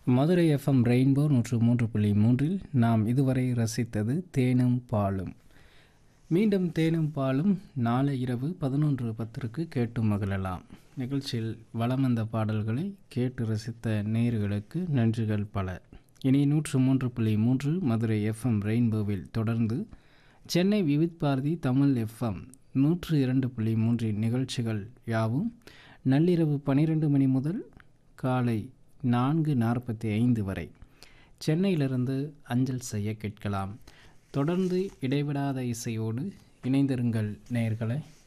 Madurai FM rainbow நூற்று மூன்று புள்ளி மூன்றில் நாம் இதுவரை ரசித்தது தேனும் பாலும் மீண்டும் தேனும் பாலும் நாளை இரவு பதினொன்று பத்திற்கு கேட்டு மகிழலாம் நிகழ்ச்சியில் வலம் வந்த பாடல்களை கேட்டு ரசித்த நேயர்களுக்கு நன்றிகள் பல இனி நூற்று மூன்று புள்ளி மூன்று மதுரை எஃப்எம் ரெயின்போவில் தொடர்ந்து சென்னை விவித் பாரதி தமிழ் எஃப்எம் நூற்று இரண்டு புள்ளி மூன்றின் நிகழ்ச்சிகள் யாவும் நள்ளிரவு பன்னிரெண்டு மணி முதல் காலை நான்கு நாற்பத்தி ஐந்து வரை சென்னையிலிருந்து அஞ்சல் செய்ய கேட்கலாம் தொடர்ந்து இடைவிடாத இசையோடு இணைந்திருங்கள் நேயர்களே